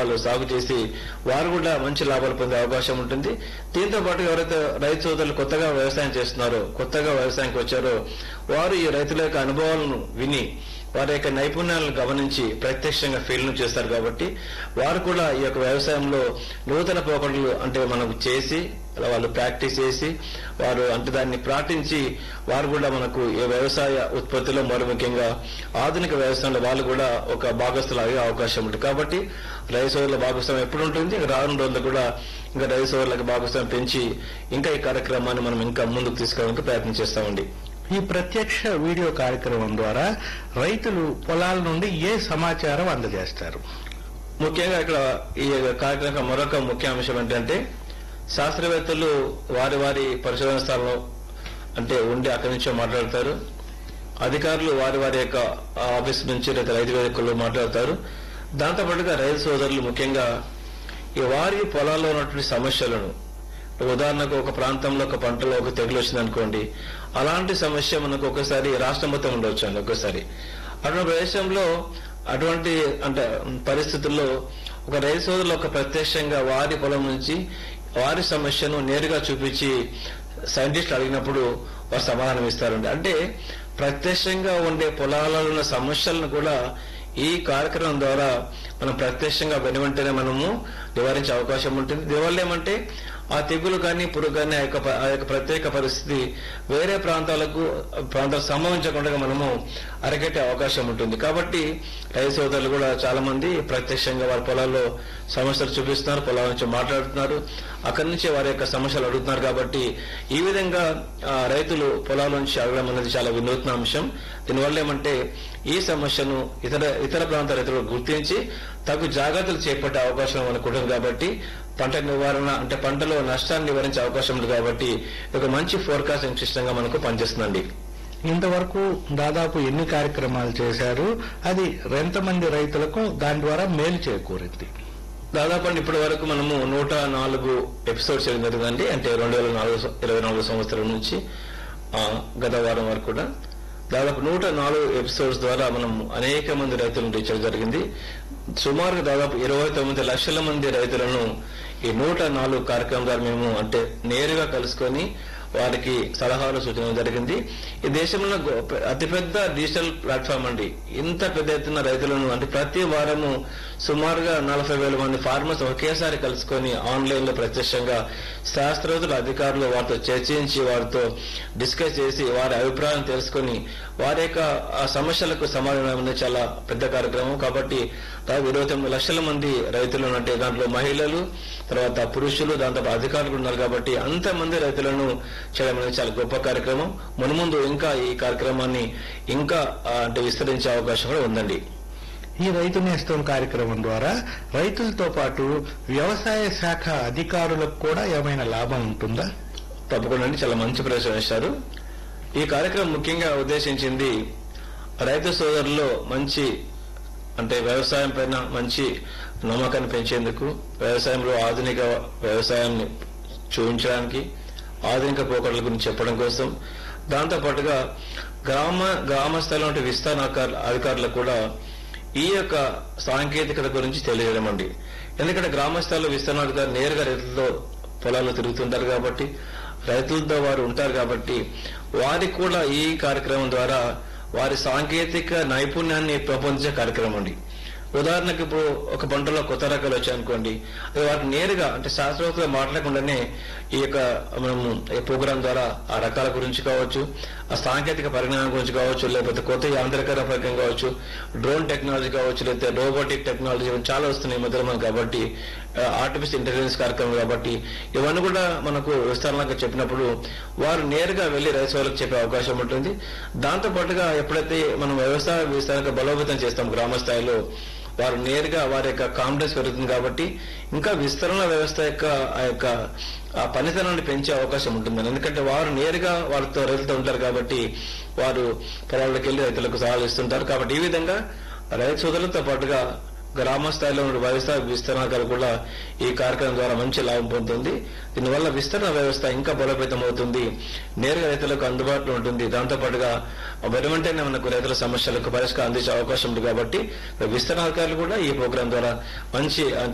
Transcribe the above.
వాళ్ళు సాగు చేసి వారు కూడా మంచి లాభాలు పొందే అవకాశం ఉంటుంది దీంతో పాటు ఎవరైతే రైతు సోదరులు కొత్తగా వ్యవసాయం చేస్తున్నారో కొత్తగా వ్యవసాయానికి వచ్చారో వారు ఈ రైతుల యొక్క అనుభవాలను విని వారి యొక్క నైపుణ్యాలను గమనించి ప్రత్యక్షంగా ఫీల్డ్ చేస్తారు కాబట్టి వారు కూడా ఈ యొక్క వ్యవసాయంలో నూతన పోకడలు అంటే మనకు చేసి వాళ్ళు ప్రాక్టీస్ చేసి వారు అంటే దాన్ని పాటించి వారు కూడా మనకు ఈ వ్యవసాయ ఉత్పత్తిలో మరి ముఖ్యంగా ఆధునిక వ్యవసాయంలో వాళ్ళు కూడా ఒక భాగస్థులు అయ్యే అవకాశం ఉంటుంది కాబట్టి రైతు సోదరుల భాగస్వామ్యం ఎప్పుడు ఉంటుంది ఇంకా రానున్న రోజుల్లో కూడా ఇంకా రైతు సోదరులకు భాగస్వామ్యం పెంచి ఇంకా ఈ కార్యక్రమాన్ని మనం ఇంకా ముందుకు తీసుకెళ్ళడానికి ప్రయత్నం చేస్తామండి ఈ ప్రత్యక్ష వీడియో కార్యక్రమం ద్వారా రైతులు పొలాల నుండి ఏ సమాచారం అందజేస్తారు ముఖ్యంగా ఇక్కడ ఈ కార్యక్రమం మరొక ముఖ్య అంశం ఏంటంటే శాస్త్రవేత్తలు వారి వారి పరిశోధన స్థలంలో అంటే ఉండి అక్కడి నుంచో మాట్లాడతారు అధికారులు వారి వారి యొక్క ఆఫీస్ నుంచి లేదా రైతు వేదికల్లో మాట్లాడతారు దాంతో పాటుగా రైతు సోదరులు ముఖ్యంగా ఈ వారి పొలాల్లో ఉన్నటువంటి సమస్యలను ఉదాహరణకు ఒక ప్రాంతంలో ఒక పంటలో ఒక తెగులు వచ్చింది అనుకోండి అలాంటి సమస్య మనకు ఒకసారి రాష్ట్రం మొత్తం ఉండవచ్చు అండి ఒకసారి అటువంటి ప్రదేశంలో అటువంటి అంటే పరిస్థితుల్లో ఒక రైతు సోదరులు ఒక ప్రత్యక్షంగా వారి పొలం నుంచి వారి సమస్యను నేరుగా చూపించి సైంటిస్టులు అడిగినప్పుడు వారు సమాధానం ఇస్తారండి అంటే ప్రత్యక్షంగా ఉండే పొలాలలో ఉన్న సమస్యలను కూడా ఈ కార్యక్రమం ద్వారా మనం ప్రత్యక్షంగా వెనువెంటనే మనము నివారించే అవకాశం ఉంటుంది దీనివల్ల ఏమంటే ఆ తెగులు కానీ పురుగు కానీ ఆ యొక్క ప- ఆ యొక్క ప్రత్యేక పరిస్థితి వేరే ప్రాంతాలకు ప్రాంతాలకు సంభవించకుండా మనము అరగట్టే అవకాశం ఉంటుంది కాబట్టి రైతు సోదరులు కూడా చాలా మంది ప్రత్యక్షంగా వారి పొలాల్లో సమస్యలు చూపిస్తున్నారు పొలాల నుంచి మాట్లాడుతున్నారు అక్కడి నుంచి వారి యొక్క సమస్యలు అడుగుతున్నారు కాబట్టి ఈ విధంగా ఆ, రైతులు పొలాల నుంచి అడగడం అనేది చాలా వినూత్న అంశం దీనివల్ల ఏమంటే ఈ సమస్యను ఇతర ఇతర ప్రాంత రైతులు గుర్తించి తగు జాగ్రత్తలు చేపట్టే అవకాశం మనకు ఉంటుంది కాబట్టి పంట నివారణ అంటే పంటలో నష్టాన్ని నివారించే అవకాశం ఉంది కాబట్టి ఇది ఒక మంచి ఫోర్కాస్టింగ్ సిస్టమ్ గా మనకు పనిచేస్తుందండి ఇంతవరకు దాదాపు ఎన్ని కార్యక్రమాలు చేశారు అది ఎంతమంది రైతులకు దాని ద్వారా మేలు చేకూరింది దాదాపు అండి ఇప్పటి వరకు మనము నూట నాలుగు ఎపిసోడ్స్ చేయడం జరిగిందండి అంటే రెండు వేల నాలుగు సం- ఇరవై నాలుగు సంవత్సరం నుంచి ఆ, గత వారం వరకు కూడా దాదాపు నూట నాలుగు ఎపిసోడ్స్ ద్వారా మనం అనేక మంది రైతులను రీచ్ చేయడం జరిగింది సుమారుగా దాదాపు ఇరవై తొమ్మిది లక్షల మంది రైతులను ఈ నూట నాలుగు కార్యక్రమం ద్వారా మేము అంటే నేరుగా కలుసుకొని వారికి సలహాలు సూచనలు జరిగింది ఈ దేశంలో గొ- అతిపెద్ద డిజిటల్ ప్లాట్ఫామ్ అండి ఇంత పెద్ద ఎత్తున రైతులను అంటే ప్రతి వారము సుమారుగా నలభై వేల మంది ఫార్మర్స్ ఒకేసారి కలుసుకొని ఆన్లైన్ లో ప్రత్యక్షంగా శాస్త్రవేత్తలు అధికారులు వారితో చర్చించి వారితో డిస్కస్ చేసి వారి అభిప్రాయం తెలుసుకొని వారి యొక్క ఆ సమస్యలకు సమాధానం అనేది చాలా పెద్ద కార్యక్రమం కాబట్టి దాదాపు ఇరవై తొమ్మిది లక్షల మంది రైతులు అంటే దాంట్లో మహిళలు తర్వాత పురుషులు దాంతో అధికారులు ఉన్నారు కాబట్టి అంతమంది రైతులను చేయడం అనేది చాలా గొప్ప కార్యక్రమం మున్ముందు ఇంకా ఈ కార్యక్రమాన్ని ఇంకా ఆ, అంటే విస్తరించే అవకాశం కూడా ఉందండి ఈ రైతు నేస్తం కార్యక్రమం ద్వారా రైతులతో పాటు వ్యవసాయ శాఖ అధికారులకు కూడా ఏమైనా లాభం ఉంటుందా తప్పకుండా అండి చాలా మంచి ప్రశ్న వేశారు ఈ కార్యక్రమం ముఖ్యంగా ఉద్దేశించింది రైతు సోదరుల్లో మంచి అంటే వ్యవసాయం పైన మంచి నమ్మకాన్ని పెంచేందుకు వ్యవసాయంలో ఆధునిక వ్యవసాయాన్ని చూపించడానికి ఆధునిక పోకడల గురించి చెప్పడం కోసం దాంతో పాటుగా గ్రామ గ్రామ స్థాయిలో ఉండే విస్తరణ అధికారుల- అధికారులకు కూడా ఈ యొక్క సాంకేతికత గురించి తెలియజేయడం అండి ఎందుకంటే గ్రామ స్థాయిలో విస్తరణ అధికారులు నేరుగా రైతులతో పొలాల్లో తిరుగుతుంటారు కాబట్టి రైతులతో వారు ఉంటారు కాబట్టి వారికి కూడా ఈ కార్యక్రమం ద్వారా వారి సాంకేతిక నైపుణ్యాన్ని పెంపొందించే కార్యక్రమం అండి ఉదాహరణకు ఇప్పుడు ఒక పంటలో కొత్త రకాలు వచ్చాయనుకోండి అది వాటిని నేరుగా అంటే శాస్త్రవేత్తలు మాట్లాడకుండానే ఈ యొక్క మనము ఈ ప్రోగ్రాం ద్వారా ఆ రకాల గురించి కావచ్చు ఆ సాంకేతిక పరిజ్ఞానం గురించి కావచ్చు లేకపోతే కొత్త యాంత్రికర పరిజ్ఞానం కావచ్చు డ్రోన్ టెక్నాలజీ కావచ్చు లేకపోతే రోబోటిక్ టెక్నాలజీ ఇవన్నీ చాలా వస్తున్నాయి ఈ మధ్యలో మనకు కాబట్టి ఆర్టిఫిషియల్ ఇంటెలిజెన్స్ కార్యక్రమం కాబట్టి ఇవన్నీ కూడా మనకు విస్తరణగా చెప్పినప్పుడు వారు నేరుగా వెళ్లి రైతు వాళ్ళకి చెప్పే అవకాశం ఉంటుంది దాంతో పాటుగా ఎప్పుడైతే మనం వ్యవసాయ విస్తరణ బలోపేతం చేస్తాం గ్రామ స్థాయిలో వారు నేరుగా వారి యొక్క కాన్ఫిడెన్స్ పెరుగుతుంది కాబట్టి ఇంకా విస్తరణ వ్యవస్థ యొక్క ఆ యొక్క ఆ పనితనాన్ని పెంచే అవకాశం ఉంటుంది ఎందుకంటే వారు నేరుగా వారితో రైతులతో ఉంటారు కాబట్టి వారు పొలాల్లోకి వెళ్లి రైతులకు సలహాలు ఇస్తుంటారు కాబట్టి ఈ విధంగా రైతు సోదరులతో పాటుగా గ్రామ స్థాయిలో ఉన్న వ్యవసాయ విస్తరణకాలు కూడా ఈ కార్యక్రమం ద్వారా మంచి లాభం పొందుతుంది దీనివల్ల విస్తరణ వ్యవస్థ ఇంకా బలోపేతం అవుతుంది నేరుగా రైతులకు అందుబాటులో ఉంటుంది దాంతో పాటుగా వెనువెంటనే మనకు రైతుల సమస్యలకు పరిష్కారం అందించే అవకాశం ఉంది కాబట్టి విస్తరణ అధికారులు కూడా ఈ ప్రోగ్రాం ద్వారా మంచి అంటే